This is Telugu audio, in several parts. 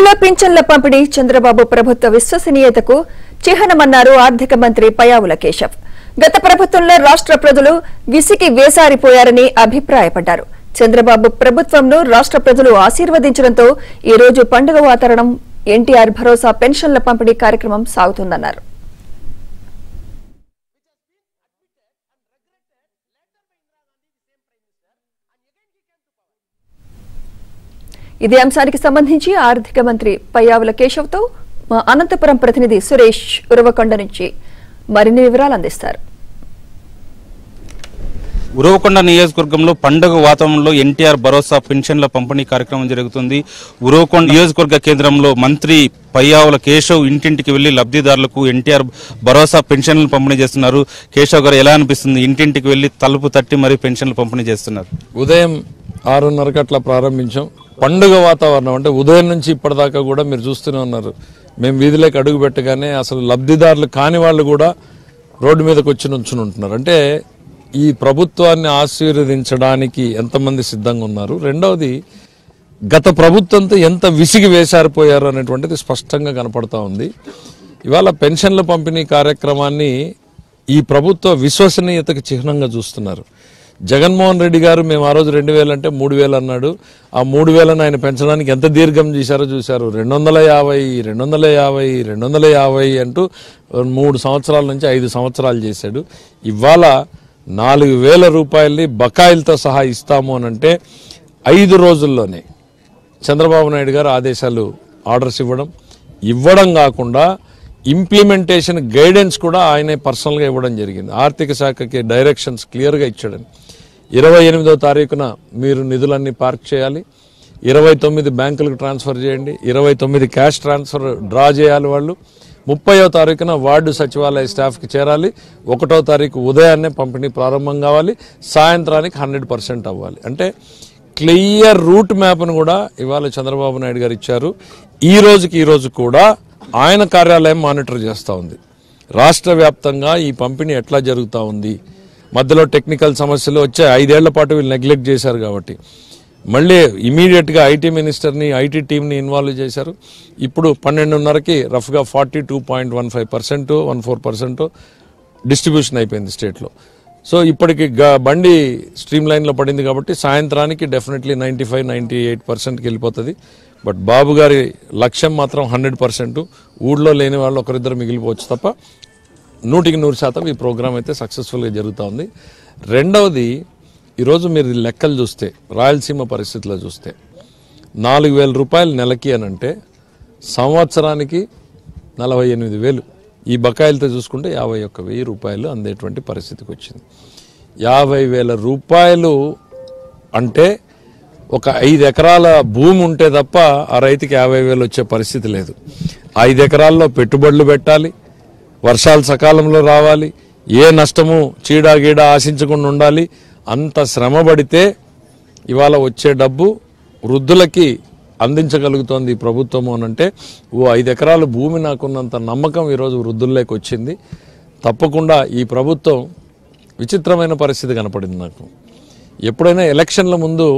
అమలులో పింఛన్ల పంపిణీ చంద్రబాబు ప్రభుత్వ విశ్వసనీయతకు చిహ్నమన్నారు ఆర్థిక మంత్రి పయావుల కేశవ్ గత ప్రభుత్వంలో రాష్ట్ర ప్రజలు విసికి వేసారిపోయారని అభిప్రాయపడ్డారు చంద్రబాబు ప్రభుత్వంను రాష్ట్ర ప్రజలు ఆశీర్వదించడంతో ఈ రోజు పండుగ వాతావరణం ఎన్టీఆర్ భరోసా పెన్షన్ల పంపిణీ కార్యక్రమం సాగుతుందన్నారు ఇదే అంశానికి సంబంధించి ఆర్థిక మంత్రి పయ్యావుల కేశవ్తో మా అనంతపురం ప్రతినిధి సురేష్ ఉరవకొండ నుంచి మరిన్ని వివరాలు అందిస్తారు ఉరవకొండ నియోజకవర్గంలో పండుగ వాతావరణంలో ఎన్టీఆర్ భరోసా పెన్షన్ల పంపిణీ కార్యక్రమం జరుగుతుంది ఉరవకొండ నియోజకవర్గ కేంద్రంలో మంత్రి పయ్యావుల కేశవ్ ఇంటింటికి వెళ్లి లబ్ధిదారులకు ఎన్టీఆర్ భరోసా పెన్షన్లు పంపిణీ చేస్తున్నారు కేశవ్ గారు ఎలా అనిపిస్తుంది ఇంటింటికి వెళ్లి తలుపు తట్టి మరీ పెన్షన్లు పంపిణీ చేస్తున్నారు ఉదయం ఆరున్నరకు అట్లా ప్రారంభించాం పండుగ వాతావరణం అంటే ఉదయం నుంచి ఇప్పటిదాకా కూడా మీరు చూస్తూనే ఉన్నారు మేము వీధిలోకి అడుగు పెట్టగానే అసలు లబ్ధిదారులు కాని వాళ్ళు కూడా రోడ్డు మీదకి వచ్చి నుంచుని ఉంటున్నారు అంటే ఈ ప్రభుత్వాన్ని ఆశీర్వదించడానికి ఎంతమంది సిద్ధంగా ఉన్నారు రెండవది గత ప్రభుత్వంతో ఎంత విసిగి వేసారిపోయారు అనేటువంటిది స్పష్టంగా కనపడతా ఉంది ఇవాళ పెన్షన్ల పంపిణీ కార్యక్రమాన్ని ఈ ప్రభుత్వ విశ్వసనీయతకు చిహ్నంగా చూస్తున్నారు జగన్మోహన్ రెడ్డి గారు మేము ఆ రోజు రెండు వేలు అంటే మూడు వేలు అన్నాడు ఆ మూడు వేలను ఆయన పెంచడానికి ఎంత దీర్ఘం చేశారో చూశారు రెండు వందల యాభై రెండు వందల యాభై రెండు వందల యాభై అంటూ మూడు సంవత్సరాల నుంచి ఐదు సంవత్సరాలు చేశాడు ఇవాళ నాలుగు వేల రూపాయల్ని బకాయిలతో సహా ఇస్తాము అని అంటే ఐదు రోజుల్లోనే చంద్రబాబు నాయుడు గారు ఆదేశాలు ఆర్డర్స్ ఇవ్వడం ఇవ్వడం కాకుండా ఇంప్లిమెంటేషన్ గైడెన్స్ కూడా ఆయనే పర్సనల్గా ఇవ్వడం జరిగింది ఆర్థిక శాఖకి డైరెక్షన్స్ క్లియర్గా ఇచ్చాడని ఇరవై ఎనిమిదో తారీఖున మీరు నిధులన్నీ పార్క్ చేయాలి ఇరవై తొమ్మిది బ్యాంకులకు ట్రాన్స్ఫర్ చేయండి ఇరవై తొమ్మిది క్యాష్ ట్రాన్స్ఫర్ డ్రా చేయాలి వాళ్ళు ముప్పయో తారీఖున వార్డు సచివాలయ స్టాఫ్కి చేరాలి ఒకటో తారీఖు ఉదయాన్నే పంపిణీ ప్రారంభం కావాలి సాయంత్రానికి హండ్రెడ్ పర్సెంట్ అవ్వాలి అంటే క్లియర్ రూట్ మ్యాప్ను కూడా ఇవాళ చంద్రబాబు నాయుడు గారు ఇచ్చారు ఈ రోజుకి ఈ రోజు కూడా ఆయన కార్యాలయం మానిటర్ చేస్తూ ఉంది రాష్ట్ర వ్యాప్తంగా ఈ పంపిణీ ఎట్లా జరుగుతూ ఉంది మధ్యలో టెక్నికల్ సమస్యలు వచ్చే ఐదేళ్ల పాటు వీళ్ళు నెగ్లెక్ట్ చేశారు కాబట్టి మళ్ళీ ఇమీడియట్గా ఐటీ మినిస్టర్ని ఐటీ టీంని ఇన్వాల్వ్ చేశారు ఇప్పుడు పన్నెండున్నరకి రఫ్గా forty two point one five percent one four percent distribution అయిపోయింది స్టేట్లో సో ఇప్పటికి గ- బండి స్ట్రీమ్ లైన్లో పడింది కాబట్టి సాయంత్రానికి definitely ninety five ninety eight పర్సెంట్కి వెళ్ళిపోతుంది బట్ బాబు గారి లక్ష్యం మాత్రం హండ్రెడ్ పర్సెంట్ ఊళ్ళో లేని వాళ్ళు ఒకరిద్దరు మిగిలిపోవచ్చు తప్ప నూటికి నూరు శాతం ఈ ప్రోగ్రామ్ అయితే సక్సెస్ఫుల్గా జరుగుతూ ఉంది రెండవది ఈరోజు మీరు ఈ లెక్కలు చూస్తే రాయలసీమ పరిస్థితిలో చూస్తే నాలుగు వేల రూపాయలు నెలకి అని అంటే సంవత్సరానికి నలభై ఎనిమిది వేలు ఈ బకాయిలతో చూసుకుంటే యాభై ఒక్క వెయ్యి రూపాయలు అందేటువంటి పరిస్థితికి వచ్చింది యాభై వేల రూపాయలు అంటే ఒక ఐదు ఎకరాల భూమి ఉంటే తప్ప ఆ రైతుకి యాభై వేలు వచ్చే పరిస్థితి లేదు ఐదు ఎకరాల్లో పెట్టుబడులు పెట్టాలి వర్షాలు సకాలంలో రావాలి ఏ నష్టము చీడా గీడ ఆశించకుండా ఉండాలి అంత శ్రమ పడితే ఇవాళ వచ్చే డబ్బు వృద్ధులకి అందించగలుగుతోంది ఈ ప్రభుత్వము అని అంటే ఓ ఐదు ఎకరాల భూమి నాకున్నంత నమ్మకం ఈరోజు వృద్ధుల్లోకి వచ్చింది తప్పకుండా ఈ ప్రభుత్వం విచిత్రమైన పరిస్థితి కనపడింది నాకు ఎప్పుడైనా ఎలక్షన్ల ముందు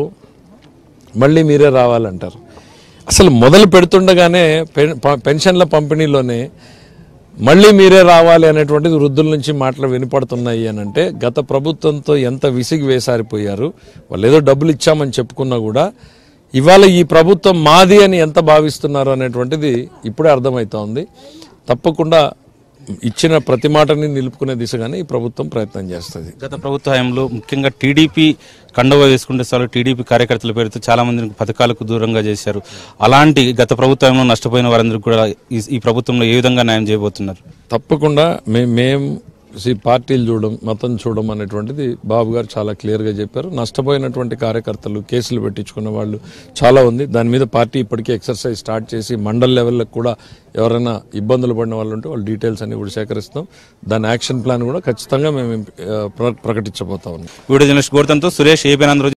మళ్ళీ మీరే రావాలంటారు అసలు మొదలు పెడుతుండగానే పెన్- ప- పెన్షన్ల పంపిణీలోనే మళ్ళీ మీరే రావాలి అనేటువంటిది వృద్ధుల నుంచి మాటలు వినపడుతున్నాయి అని అంటే గత ప్రభుత్వంతో ఎంత విసిగి వేసారిపోయారు వాళ్ళు ఏదో డబ్బులు ఇచ్చామని చెప్పుకున్నా కూడా ఇవాళ ఈ ప్రభుత్వం మాది అని ఎంత భావిస్తున్నారు అనేటువంటిది ఇప్పుడే అర్థమవుతోంది తప్పకుండా ఇచ్చిన ప్రతి మాటని నిలుపుకునే దిశగానే ఈ ప్రభుత్వం ప్రయత్నం చేస్తుంది గత ప్రభుత్వ హయాంలో ముఖ్యంగా టీడీపీ కండువా వేసుకుంటే చాలు టీడీపీ కార్యకర్తల పేరుతో చాలా మందిని పథకాలకు దూరంగా చేశారు అలాంటి గత ప్రభుత్వంలో నష్టపోయిన వారందరికీ కూడా ఈ- ఈ ప్రభుత్వంలో ఏ విధంగా న్యాయం చేయబోతున్నారు తప్పకుండా మే- మేం ఈ పార్టీలు చూడడం మతం చూడడం అనేటువంటిది బాబు గారు చాలా క్లియర్గా చెప్పారు నష్టపోయినటువంటి కార్యకర్తలు కేసులు పెట్టించుకున్న వాళ్ళు చాలా ఉంది దాని మీద పార్టీ ఇప్పటికే ఎక్సర్సైజ్ స్టార్ట్ చేసి మండల్ లెవెల్లో కూడా ఎవరైనా ఇబ్బందులు పడిన వాళ్ళు ఉంటే వాళ్ళ డీటెయిల్స్ అన్ని కూడా సేకరిస్తాం దాని యాక్షన్ ప్లాన్ కూడా ఖచ్చితంగా మేము ఆ, ప్ర- ప్రకటించబోతా ఉన్నాం వీడియో జర్నలిస్ట్ గోర్తంతో సురేష్ ఏబీ ఆంధ్రజ్యోతి